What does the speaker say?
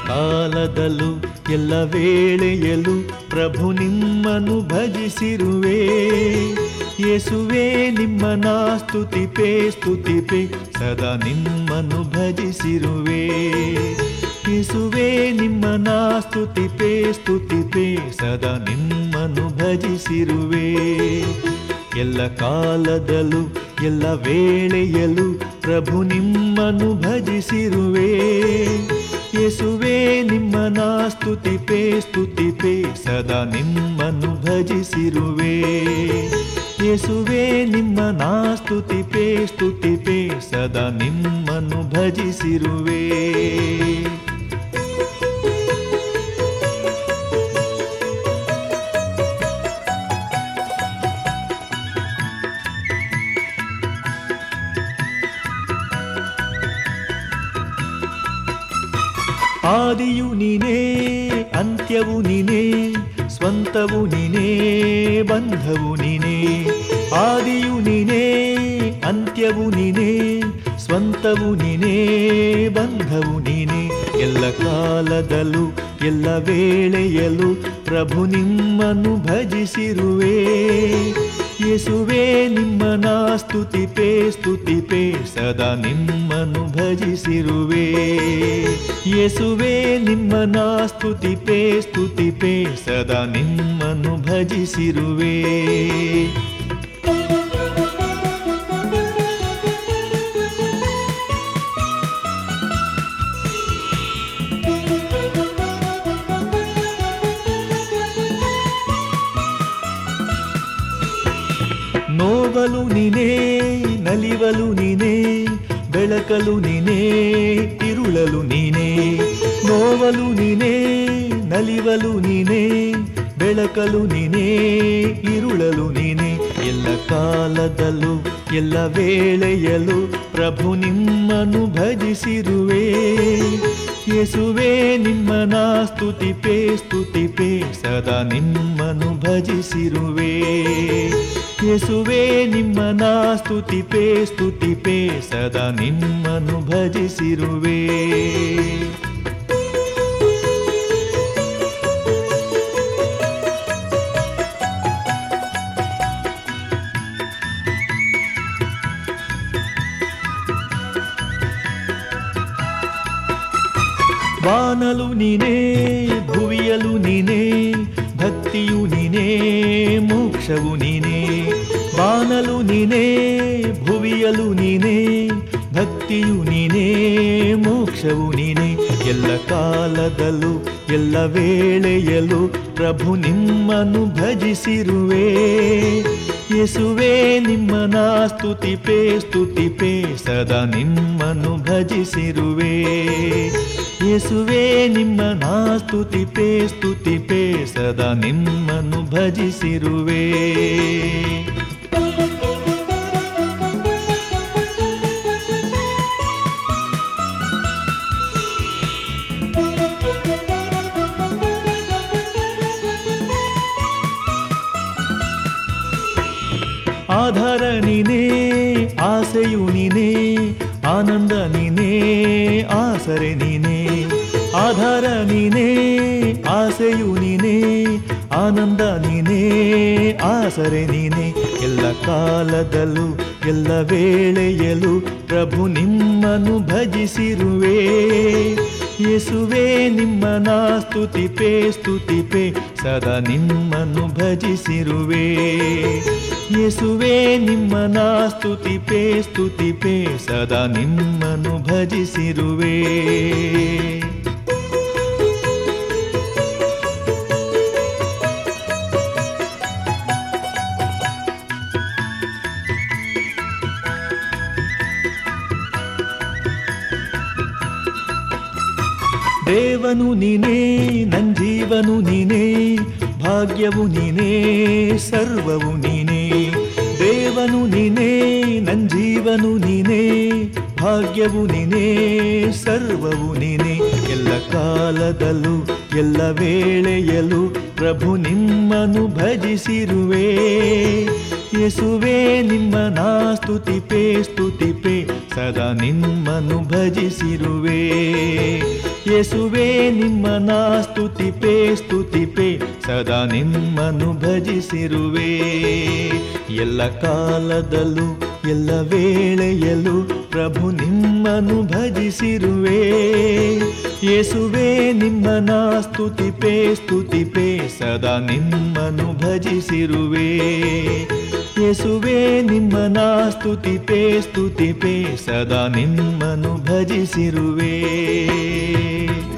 ಕಾಲದಲ್ಲೂ ಎಲ್ಲ ವೇಳೆಯಲ್ಲೂ ಪ್ರಭು ನಿಮ್ಮನ್ನು ಭಜಿಸಿರುವೆ ಯೇಸುವೆ ನಿಮ್ಮನ ಸ್ತುತಿಪೆ ಸ್ತುತಿಪೆ ಸದಾ ನಿಮ್ಮನ್ನು ಭಜಿಸಿರುವೆ ಯೇಸುವೆ ನಿಮ್ಮನ ಸ್ತುತಿಪೆ ಸ್ತುತಿಪೆ ಸದಾ ನಿಮ್ಮನ್ನು ಭಜಿಸಿರುವೆ ಎಲ್ಲ ಕಾಲದಲ್ಲೂ ಎಲ್ಲ ವೇಳೆಯಲ್ಲೂ ಪ್ರಭು ನಿಮ್ಮನ್ನು ಭಜಿಸಿರುವೆ ಯೇಸುವೆ ನಿಮ್ಮನ ಸ್ತುತಿಪೆ ಸ್ತುತಿಪೆ ಸದಾ ನಿಮ್ಮನ್ನು ಭಜಿಸಿರುವೆ ಯೇಸುವೆ ನಿಮ್ಮನ ಸ್ತುತಿಪೆ ಸ್ತುತಿಪೆ ಸದಾ ನಿಮ್ಮನ್ನು ಭಜಿಸಿರುವೆ ಆದಿಯು ನೀನೇ ಅಂತ್ಯವು ನೀನೇ ಸ್ವಂತವು ನೀನೇ ಬಂಧವು ನೀನೇ ಆದಿಯು ನೀನೇ ಅಂತ್ಯವು ನೀನೇ ಸ್ವಂತವು ನೀನೇ ಬಂಧವು ನೀನೇ ಎಲ್ಲ ಕಾಲದಲ್ಲೂ ಎಲ್ಲ ವೇಳೆಯಲ್ಲೂ ಪ್ರಭು ನಿಮ್ಮನ್ನು ಭಜಿಸಿರುವೆ ಯೇಸುವೆ ನಿಮ್ಮನ ಸ್ತುತಿಪೆ ಸ್ತುತಿಪೆ ಸದಾ ನಿಮ್ಮನ್ನು ಭಜಿಸಿರುವೆ ಯೇಸುವೆ ನಿಮ್ಮನ ಸ್ತುತಿಪೆ ಸ್ತುತಿಪೆ ಸದಾ ನಿಮ್ಮನ್ನು ಭಜಿಸಿರುವೆ ನೋವಲು ನೀನೇ ನಲಿವಲು ನೀನೇ ಬೆಳಕಲು ನೀನೇ ಇರುಳಲು ನೀನೇ ನೋವಲು ನೀನೇ ನಲಿವಲು ನೀನೇ ಬೆಳಕಲು ನೀನೇ ಇರುಳಲು ನೀನೇ ಎಲ್ಲ ಕಾಲದಲ್ಲೂ ಎಲ್ಲ ವೇಳೆಯಲ್ಲೂ ಪ್ರಭು ನಿಮ್ಮನ್ನು ಭಜಿಸಿರುವೆ ಯೇಸುವೆ ನಿಮ್ಮನ ಸ್ತುತಿಪೆ ಸ್ತುತಿಪೆ ಸದಾ ನಿಮ್ಮನ್ನು ಭಜಿಸಿರುವೆ ಯೇಸುವೆ ನಿಮ್ಮನ ಸ್ತುತಿಪೆ ಸ್ತುತಿಪೆ ಸದಾ ನಿಮ್ಮನ್ನು ಭಜಿಸಿರುವೆ ವಾನಲು ನೀನೇ ಭುವಿಯಲು ನೀನೇ ಭಕ್ತಿಯು ನೀನೇ ಮೋಕ್ಷವು ನೀನೇ ಬಾನಲು ನೀನೇ ಭುವಿಯಲು ನೀನೇ ಭಕ್ತಿಯು ನೀನೇ ಮೋಕ್ಷವು ನೀನೇ ಎಲ್ಲ ಕಾಲದಲ್ಲೂ ಎಲ್ಲ ವೇಳೆಯಲ್ಲೂ ಪ್ರಭು ನಿಮ್ಮನ್ನು ಭಜಿಸಿರುವೆ ಯೇಸುವೆ ನಿಮ್ಮನ ಸ್ತುತಿಪೆ ಸ್ತುತಿಪೆ ಸದಾ ನಿಮ್ಮನ್ನು ಭಜಿಸಿರುವೆ ಯೇಸುವೆ ನಿಮ್ಮನ ಸ್ತುತಿಪೆ ಸ್ತುತಿಪೆ ಸದಾ ನಿಮ್ಮನ್ನು ಭಜಿಸಿರುವೆ ಆಧಾರ ನೀನೇ ಆಸೆಯು ನೀನೇ ಆನಂದ ನೀನೇ ಆಸರೆ ನೀನೇ ಆಧಾರ ನೀನೇ ಆಸೆಯು ನೀನೇ ಆನಂದ ನೀನೇ ಆಸರೆ ನೀನೇ ಎಲ್ಲ ಕಾಲದಲ್ಲೂ ಎಲ್ಲ ವೇಳೆಯಲ್ಲೂ ಪ್ರಭು ನಿಮ್ಮನ್ನು ಭಜಿಸಿರುವೆ ಯೇಸುವೆ ನಿಮ್ಮನ ಸ್ತುತಿಪೆ ಸ್ತುತಿಪೆ ಸದಾ ನಿಮ್ಮನ್ನು ಭಜಿಸಿರುವೆ ಯೇಸುವೆ ನಿಮ್ಮನ ಸ್ತುತಿಪೆ ಸ್ತುತಿಪೆ ಸದಾ ನಿಮ್ಮನ್ನು ಭಜಿಸಿರುವೆ ದೇವನು ನೀನೇ ನನ್ ಜೀವನು ನೀನೇ ಭಾಗ್ಯವು ನೀನೇ ಸರ್ವವು ನೀನೇ ದೇವನು ನೀನೇ ನನ್ ಜೀವನು ನೀನೇ ಭಾಗ್ಯವು ನೀನೇ ಸರ್ವವು ನೀನೇ ಎಲ್ಲ ಕಾಲದಲ್ಲೂ ಎಲ್ಲ ವೇಳೆಯಲ್ಲೂ ಪ್ರಭು ನಿಮ್ಮನ್ನು ಭಜಿಸಿರುವೆ ಯೇಸುವೆ ನಿಮ್ಮನ ಸ್ತುತಿಪೆ ಸ್ತುತಿಪೆ ಸದಾ ನಿಮ್ಮನು ಭಜಿಸಿರುವೆ ಯೇಸುವೆ ನಿಮ್ಮನ ಸ್ತುತಿಪೆ ಸ್ತುತಿಪೆ ಸದಾ ನಿಮ್ಮನು ಭಜಿಸಿರುವೆ ಎಲ್ಲ ಕಾಲದಲ್ಲೂ ಎಲ್ಲ ವೇಳೆಯಲ್ಲೂ ಪ್ರಭು ನಿಮ್ಮನು ಭಜಿಸಿರುವೆ ಯೇಸುವೆ ನಿಮ್ಮನ ಸ್ತುತಿಪೆ ಸ್ತುತಿಪೆ ಸದಾ ನಿಮ್ಮನು ಭಜಿಸಿರುವೆ ಯೇಸುವೆ ನಿಮ್ಮನ ಸ್ತುತಿಪೆ ಸ್ತುತಿಪೆ ಸದಾ ನಿಮ್ಮನು ಭಜಿಸಿರುವೆ